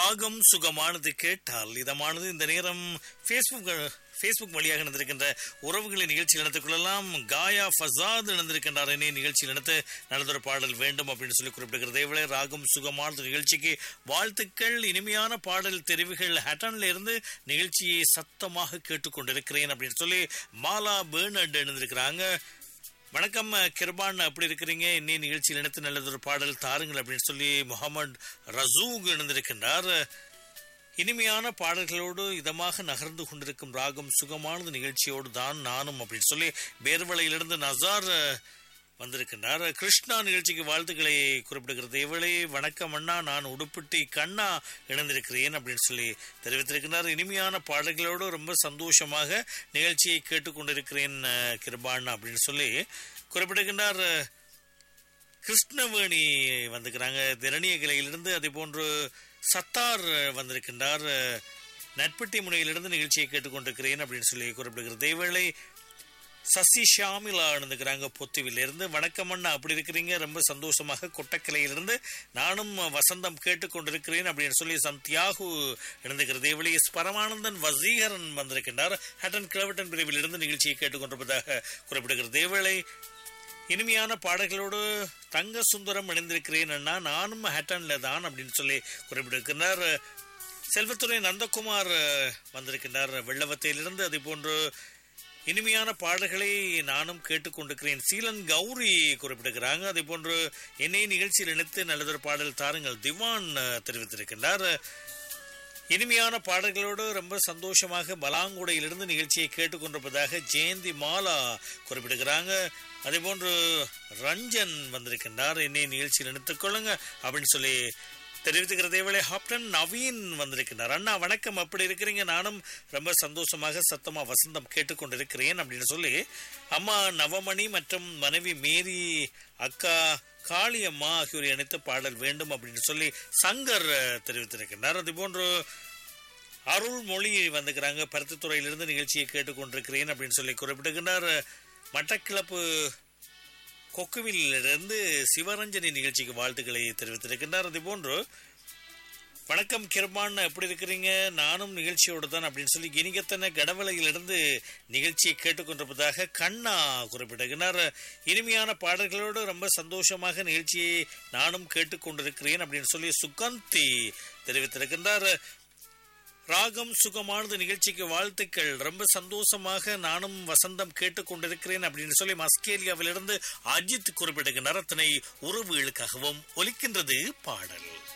ராகம் சுகமானது கேட்டால் இதமானது இந்த நேரம் ஃபேஸ்புக் ஃபேஸ்புக் வழியாக நடந்திருக்கின்ற உறவுகளை நிகழ்ச்சியில் நடத்திக் கொள்ளலாம் காயா ஃபசாத் நடந்திருக்கின்றார் என்னை நிகழ்ச்சியில் நடத்த நல்லதொரு பாடல் வேண்டும் அப்படின்னு சொல்லி குறிப்பிடுகிறது இதேவேளை ராகம் சுகமானது நிகழ்ச்சிக்கு வாழ்த்துக்கள் இனிமையான பாடல் தெரிவுகள் ஹட்டன்ல இருந்து நிகழ்ச்சியை சத்தமாக கேட்டுக்கொண்டிருக்கிறேன் அப்படின்னு சொல்லி மாலா பேர்னட் எழுந்திருக்கிறாங்க வணக்கம் கிருபான் அப்படி இருக்கிறீங்க இன்னி நிகழ்ச்சியில் இணைத்து நல்லதொரு பாடல் தாருங்கள் அப்படின்னு சொல்லி முகமது ரசூக் இணைந்திருக்கின்றார் இனிமையான பாடல்களோடு இதமாக நகர்ந்து கொண்டிருக்கும் ராகம் சுகமானது நிகழ்ச்சியோடு தான் நானும் அப்படின்னு சொல்லி பேர்வளையிலிருந்து நசார் வந்திருக்கின்றார் கிருஷ்ணா நிகழ்ச்சிக்கு வாழ்த்துக்களை குறிப்பிடுகிறது இவளே வணக்கம் அண்ணா நான் உடுப்பிட்டி கண்ணா இணைந்திருக்கிறேன் அப்படின்னு சொல்லி தெரிவித்திருக்கிறார் இனிமையான பாடல்களோடு ரொம்ப சந்தோஷமாக நிகழ்ச்சியை கேட்டுக்கொண்டிருக்கிறேன் கிருபான் அப்படின்னு சொல்லி குறிப்பிடுகின்றார் கிருஷ்ணவேணி வந்திருக்கிறாங்க திரணிய கிளையிலிருந்து அதே போன்று சத்தார் வந்திருக்கின்றார் நட்பட்டி முனையிலிருந்து நிகழ்ச்சியை கேட்டுக்கொண்டிருக்கிறேன் அப்படின்னு சொல்லி குறிப்பிடுகிறது இவளை சசி ஷாமிலா இருந்துக்கிறாங்க பொத்துவிலிருந்து வணக்கம் அண்ணா அப்படி இருக்கிறீங்க ரொம்ப சந்தோஷமாக கொட்டக்கிளையிலிருந்து நானும் வசந்தம் கேட்டுக்கொண்டிருக்கிறேன் அப்படின்னு சொல்லி சந்தியாகு இருந்துக்கிறது இவளை பரமானந்தன் வசீகரன் வந்திருக்கின்றார் ஹட்டன் கிளவட்டன் பிரிவில் இருந்து நிகழ்ச்சியை கேட்டுக்கொண்டிருப்பதாக குறிப்பிடுகிறது இவளை இனிமையான பாடல்களோடு தங்க சுந்தரம் இணைந்திருக்கிறேன் அண்ணா நானும் ஹேட்டன்ல தான் அப்படின்னு சொல்லி குறிப்பிட்டிருக்கிறார் செல்வத்துறை நந்தகுமார் வந்திருக்கின்றார் வெள்ளவத்தையிலிருந்து அதே போன்று இனிமையான பாடல்களை நானும் கேட்டுக்கொண்டிருக்கிறேன் சீலன் கௌரி குறிப்பிட்டிருக்கிறாங்க அதே போன்று என்னை நிகழ்ச்சியில் இணைத்து நல்லதொரு பாடல் தாருங்கள் திவான் தெரிவித்திருக்கின்றார் இனிமையான பாடல்களோடு ரொம்ப சந்தோஷமாக பலாங்குடையிலிருந்து நிகழ்ச்சியை கேட்டுக்கொண்டிருப்பதாக ஜெயந்தி மாலா குறிப்பிடுகிறாங்க அதே போன்று ரஞ்சன் வந்திருக்கின்றார் என்னை நிகழ்ச்சியில் நினைத்துக் கொள்ளுங்க அப்படின்னு சொல்லி தெரிவித்துக்கிறதே வேளை ஹாப்டன் நவீன் வந்திருக்கின்றார் அண்ணா வணக்கம் அப்படி இருக்கிறீங்க நானும் ரொம்ப சந்தோஷமாக சத்தமா வசந்தம் கேட்டுக்கொண்டிருக்கிறேன் அப்படின்னு சொல்லி அம்மா நவமணி மற்றும் மனைவி மேரி அக்கா காளியம்மா ஆகியோரை இணைத்து பாடல் வேண்டும் அப்படின்னு சொல்லி சங்கர் தெரிவித்திருக்கின்றார் அது போன்று அருள்மொழி வந்துக்கிறாங்க பருத்தித்துறையிலிருந்து நிகழ்ச்சியை கேட்டுக்கொண்டிருக்கிறேன் அப்படின்னு சொல்லி குறிப்பிட்டுகின்றார் மட்டக்கிளப்பு கொக்குவிலிருந்து சிவரஞ்சனி நிகழ்ச்சிக்கு வாழ்த்துக்களை தெரிவித்திருக்கின்றார் அதே போன்று வணக்கம் கிருபான் எப்படி இருக்கிறீங்க நானும் நிகழ்ச்சியோடு தான் அப்படின்னு சொல்லி இனிகத்தன கடவலையிலிருந்து நிகழ்ச்சியை கேட்டுக்கொண்டிருப்பதாக கண்ணா குறிப்பிட்டிருக்கிறார் இனிமையான பாடல்களோடு ரொம்ப சந்தோஷமாக நிகழ்ச்சியை நானும் கேட்டுக்கொண்டிருக்கிறேன் அப்படின்னு சொல்லி சுகந்தி தெரிவித்திருக்கின்றார் ராகம் சுகமானது நிகழ்ச்சிக்கு வாழ்த்துக்கள் ரொம்ப சந்தோஷமாக நானும் வசந்தம் கேட்டுக்கொண்டிருக்கிறேன் அப்படின்னு சொல்லி மஸ்கேலியாவிலிருந்து அஜித் குறிப்பிடுகின்ற அத்தனை உறவுகளுக்காகவும் ஒலிக்கின்றது பாடல்